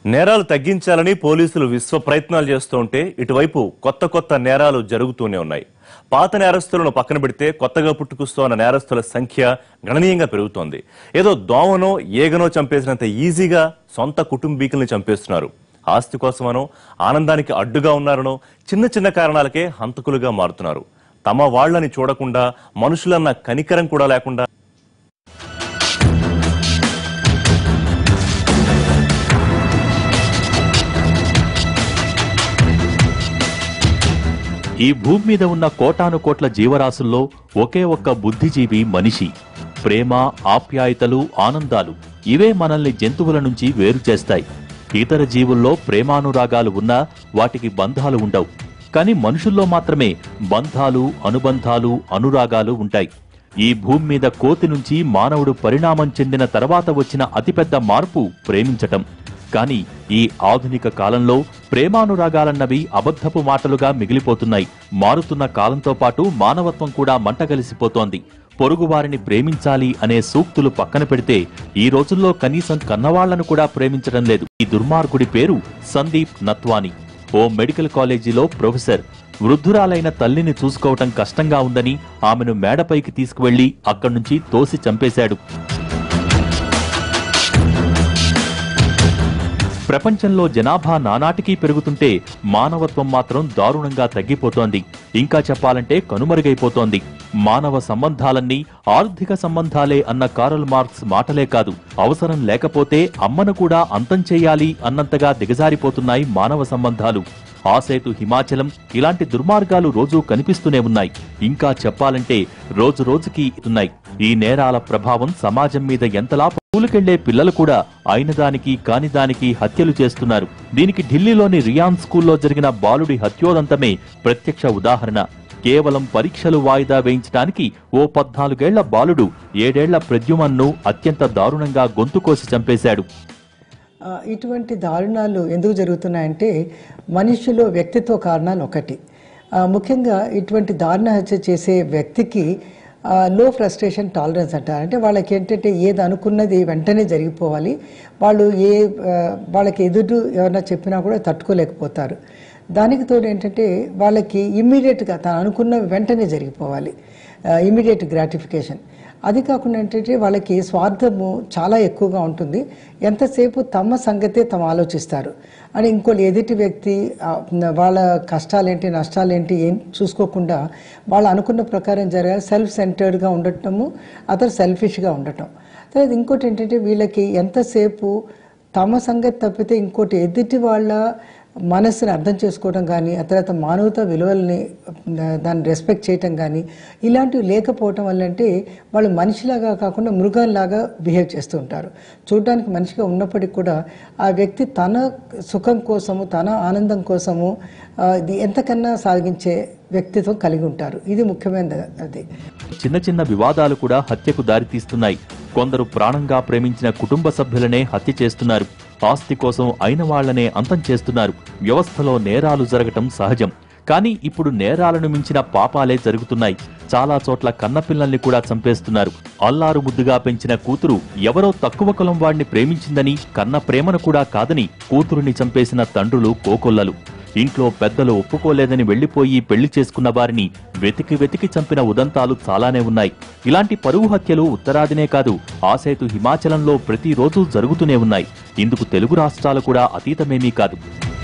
నేరాలు తగ్గించాలని పోలీసులు విశ్వ ప్రయత్నాలు చేస్తుంటే ఇటువైపు కొత్త కొత్త నేరాలు జరుగుతూనే ఉన్నాయి పాత నేరస్తులను పక్కన పెడితే కొత్తగా పుట్టుకొస్తున్న నేరస్తుల సంఖ్య గణనీయంగా పెరుగుతోంది ఏదో దోమనో ఏగనో చంపేసినంత ఈజీగా సొంత కుటుంబీకుల్ని చంపేస్తున్నారు ఆస్తి కోసమనో ఆనందానికి అడ్డుగా ఉన్నారనో చిన్న చిన్న కారణాలకే హంతకులుగా మారుతున్నారు తమ వాళ్ళని చూడకుండా మనుషులన్న కనికరం కూడా లేకుండా ఈ భూమి మీద ఉన్న కోటాను కోట్ల జీవరాశుల్లో ఒకే ఒక్క బుద్ధిజీవి మనిషి ప్రేమ ఆప్యాయతలు ఆనందాలు ఇవే మనల్ని జంతువుల నుంచి వేరు చేస్తాయి ఇతర జీవుల్లో ప్రేమానురాగాలు ఉన్నా వాటికి బంధాలు ఉండవు కానీ మనుషుల్లో మాత్రమే బంధాలు అనుబంధాలు అనురాగాలు ఉంటాయి ఈ భూమి మీద కోతి నుంచి మానవుడు పరిణామం చెందిన తర్వాత వచ్చిన అతిపెద్ద మార్పు ప్రేమించటం కానీ ఈ ఆధునిక కాలంలో ప్రేమానురాగాలన్నవి అబద్ధపు మాటలుగా మిగిలిపోతున్నాయి మారుతున్న కాలంతో పాటు మానవత్వం కూడా మంటగలిసిపోతోంది పొరుగువారిని ప్రేమించాలి అనే సూక్తులు పక్కన పెడితే ఈ రోజుల్లో కనీసం కన్నవాళ్లను కూడా ప్రేమించడం లేదు ఈ దుర్మార్గుడి పేరు సందీప్ నత్వాని ఓ మెడికల్ కాలేజీలో ప్రొఫెసర్ వృద్ధురాలైన తల్లిని చూసుకోవటం కష్టంగా ఉందని ఆమెను మేడపైకి తీసుకువెళ్లి అక్కడి నుంచి తోసి చంపేశాడు ప్రపంచంలో జనాభా నానాటికీ పెరుగుతుంటే మానవత్వం మాత్రం దారుణంగా తగ్గిపోతోంది ఇంకా చెప్పాలంటే కనుమరుగైపోతోంది మానవ సంబంధాలన్నీ ఆర్థిక సంబంధాలే అన్న కారల్ మార్క్స్ మాటలే కాదు అవసరం లేకపోతే అమ్మను కూడా అంతం చేయాలి అన్నంతగా దిగజారిపోతున్నాయి మానవ సంబంధాలు ఆసేతు హిమాచలం ఇలాంటి దుర్మార్గాలు రోజూ కనిపిస్తూనే ఉన్నాయి ఇంకా చెప్పాలంటే రోజు రోజుకి ఉన్నాయి ఈ నేరాల ప్రభావం సమాజం మీద ఎంతలా స్కూలుకెళ్లే పిల్లలు కూడా అయిన దానికి కాని దానికి హత్యలు చేస్తున్నారు దీనికి ఢిల్లీలోని రియాన్ స్కూల్లో జరిగిన బాలుడి హత్యోదంతమే ప్రత్యక్ష ఉదాహరణ కేవలం పరీక్షలు వాయిదా వేయించడానికి ఓ పద్నాలుగేళ్ల బాలుడు ఏడేళ్ల ప్రద్యుమన్ను అత్యంత దారుణంగా గొంతు కోసి చంపేశాడు ఆ, ఇటువంటి దారుణాలు ఎందుకు జరుగుతున్నాయంటే మనిషిలో వ్యక్తిత్వ కారణాలు ఒకటి ఆ, ముఖ్యంగా ఇటువంటి దారుణ హత్య చేసే వ్యక్తికి లో ఫ్రస్ట్రేషన్ టాలరెన్స్ అంటారు అంటే వాళ్ళకి ఏంటంటే ఏది అనుకున్నది వెంటనే జరిగిపోవాలి వాళ్ళు ఏ ఆ, వాళ్ళకి ఎదురు ఎవరైనా చెప్పినా కూడా తట్టుకోలేకపోతారు దానికి తోడు ఏంటంటే వాళ్ళకి ఇమ్మీడియట్గా తను అనుకున్న వెంటనే జరిగిపోవాలి ఇమ్మీడియట్ గ్రాటిఫికేషన్ అది కాకుండా ఏంటంటే వాళ్ళకి స్వార్థము చాలా ఎక్కువగా ఉంటుంది ఎంతసేపు తమ సంగతే తమ ఆలోచిస్తారు అని ఇంకోటి ఎదుటి వ్యక్తి ఆ, వాళ్ళ కష్టాలేంటి నష్టాలేంటి ఏం చూసుకోకుండా వాళ్ళు అనుకున్న ప్రకారం జరగాలి సెల్ఫ్ సెంటర్డ్గా ఉండటము అతను సెల్ఫిష్గా ఉండటం తర్వాత ఇంకోటి ఏంటంటే వీళ్ళకి ఎంతసేపు తమ సంగతి తప్పితే ఇంకోటి ఎదుటి వాళ్ళ మనస్సుని అర్థం చేసుకోవడం కానీ ఆ తర్వాత మానవతా విలువల్ని ఆ, దాన్ని రెస్పెక్ట్ చేయటం కానీ ఇలాంటివి లేకపోవటం వల్ల అంటే వాళ్ళు మనిషిలాగా కాకుండా మృగంలాగా బిహేవ్ చేస్తూ ఉంటారు చూడడానికి మనిషిగా ఉన్నప్పటికీ కూడా ఆ వ్యక్తి తన సుఖం కోసము తన ఆనందం కోసము ఆ, ఇది ఎంతకన్నా సాగించే వ్యక్తిత్వం కలిగి ఉంటారు ఇది ముఖ్యమైనది అది చిన్న చిన్న వివాదాలు కూడా హత్యకు దారితీస్తున్నాయి కొందరు ప్రాణంగా ప్రేమించిన కుటుంబ సభ్యులనే హత్య చేస్తున్నారు ఆస్తి కోసం అయిన వాళ్లనే అంతం చేస్తున్నారు వ్యవస్థలో నేరాలు జరగటం సహజం కానీ ఇప్పుడు నేరాలను మించిన పాపాలే జరుగుతున్నాయి చాలా చోట్ల కన్నపిల్లల్ని కూడా చంపేస్తున్నారు అల్లారు ముద్దుగా పెంచిన కూతురు ఎవరో తక్కువ కులం వాడిని ప్రేమించిందని కన్న ప్రేమను కూడా కాదని కూతురుని చంపేసిన తండ్రులు కోకొల్లలు ఇంట్లో పెద్దలు ఒప్పుకోలేదని వెళ్లిపోయి పెళ్లి చేసుకున్న వారిని వెతికి వెతికి చంపిన ఉదంతాలు చాలానే ఉన్నాయి ఇలాంటి పరువు హత్యలు ఉత్తరాదినే కాదు ఆసేతు హిమాచలంలో ప్రతిరోజు జరుగుతూనే ఉన్నాయి ఇందుకు తెలుగు రాష్ట్రాలు కూడా అతీతమేమీ కాదు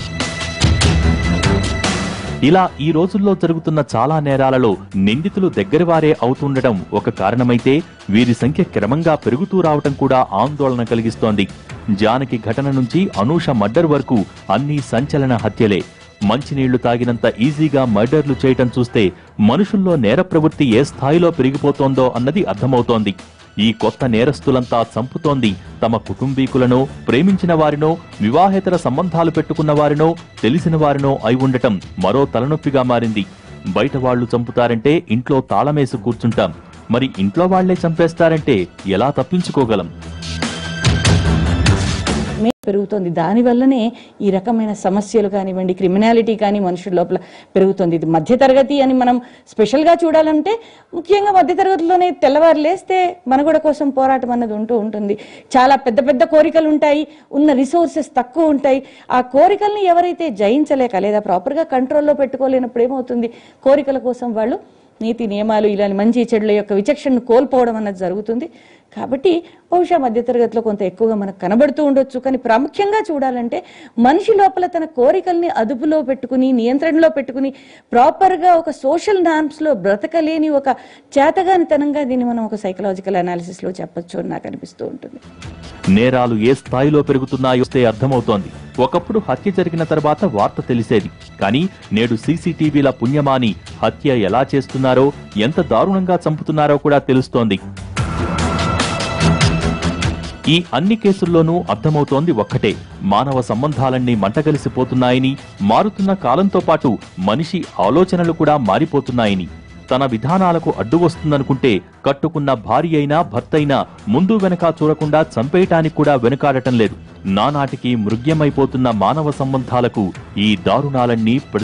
ఇలా ఈ రోజుల్లో జరుగుతున్న చాలా నేరాలలో నిందితులు దగ్గరవారే అవుతుండటం ఒక కారణమైతే వీరి సంఖ్య క్రమంగా పెరుగుతూ రావటం కూడా ఆందోళన కలిగిస్తోంది జానకి ఘటన నుంచి అనూష మర్డర్ వరకు అన్ని సంచలన హత్యలే మంచినీళ్లు తాగినంత ఈజీగా మర్డర్లు చేయటం చూస్తే మనుషుల్లో నేర ప్రవృత్తి ఏ స్థాయిలో పెరిగిపోతోందో అన్నది అర్థమవుతోంది ఈ కొత్త నేరస్తులంతా చంపుతోంది తమ కుటుంబీకులనో ప్రేమించిన వారినో వివాహేతర సంబంధాలు పెట్టుకున్న వారినో తెలిసిన వారినో అయి ఉండటం మరో తలనొప్పిగా మారింది బయట వాళ్లు చంపుతారంటే ఇంట్లో తాళమేసి కూర్చుంటాం మరి ఇంట్లో వాళ్లే చంపేస్తారంటే ఎలా తప్పించుకోగలం పెరుగుతోంది దానివల్లనే ఈ రకమైన సమస్యలు కానివ్వండి క్రిమినాలిటీ కానీ మనుషుల లోపల పెరుగుతుంది ఇది మధ్యతరగతి అని మనం స్పెషల్గా చూడాలంటే ముఖ్యంగా మధ్యతరగతిలోనే తెల్లవారు లేస్తే మనుగడ కోసం పోరాటం అన్నది ఉంటూ ఉంటుంది చాలా పెద్ద పెద్ద కోరికలు ఉంటాయి ఉన్న రిసోర్సెస్ తక్కువ ఉంటాయి ఆ కోరికల్ని ఎవరైతే జయించలేక లేదా ప్రాపర్గా కంట్రోల్లో పెట్టుకోలేనప్పుడు ఏమవుతుంది కోరికల కోసం వాళ్ళు నీతి నియమాలు ఇలాంటి మంచి చెడుల యొక్క విచక్షణను కోల్పోవడం అన్నది జరుగుతుంది కాబట్టి బహుశా మధ్యతరగతిలో కొంత ఎక్కువగా మనకు కనబడుతూ ఉండొచ్చు కానీ ప్రాముఖ్యంగా చూడాలంటే మనిషి లోపల తన కోరికల్ని అదుపులో పెట్టుకుని నియంత్రణలో పెట్టుకుని ప్రాపర్గా ఒక సోషల్ నార్మ్స్లో బ్రతకలేని ఒక చేతగానితనంగా దీన్ని మనం ఒక సైకలాజికల్ అనాలిసిస్లో చెప్పొచ్చు అని నాకు అనిపిస్తూ ఉంటుంది నేరాలు ఏ స్థాయిలో పెరుగుతున్నాయో వస్తే అర్థమవుతోంది ఒకప్పుడు హత్య జరిగిన తర్వాత వార్త తెలిసేది కానీ నేడు సీసీటీవీల పుణ్యమాని హత్య ఎలా చేస్తున్నారో ఎంత దారుణంగా చంపుతున్నారో కూడా తెలుస్తోంది ఈ అన్ని కేసుల్లోనూ అర్థమవుతోంది ఒక్కటే మానవ సంబంధాలన్నీ మంటగలిసిపోతున్నాయని మారుతున్న కాలంతో పాటు మనిషి ఆలోచనలు కూడా మారిపోతున్నాయని తన విధానాలకు అడ్డు వస్తుందనుకుంటే కట్టుకున్న భార్య అయినా భర్త అయినా ముందు వెనక చూడకుండా చంపేయటానికి కూడా వెనుకాడటం లేదు నానాటికి మృగ్యమైపోతున్న మానవ సంబంధాలకు ఈ దారుణాలన్నీ ప్రతి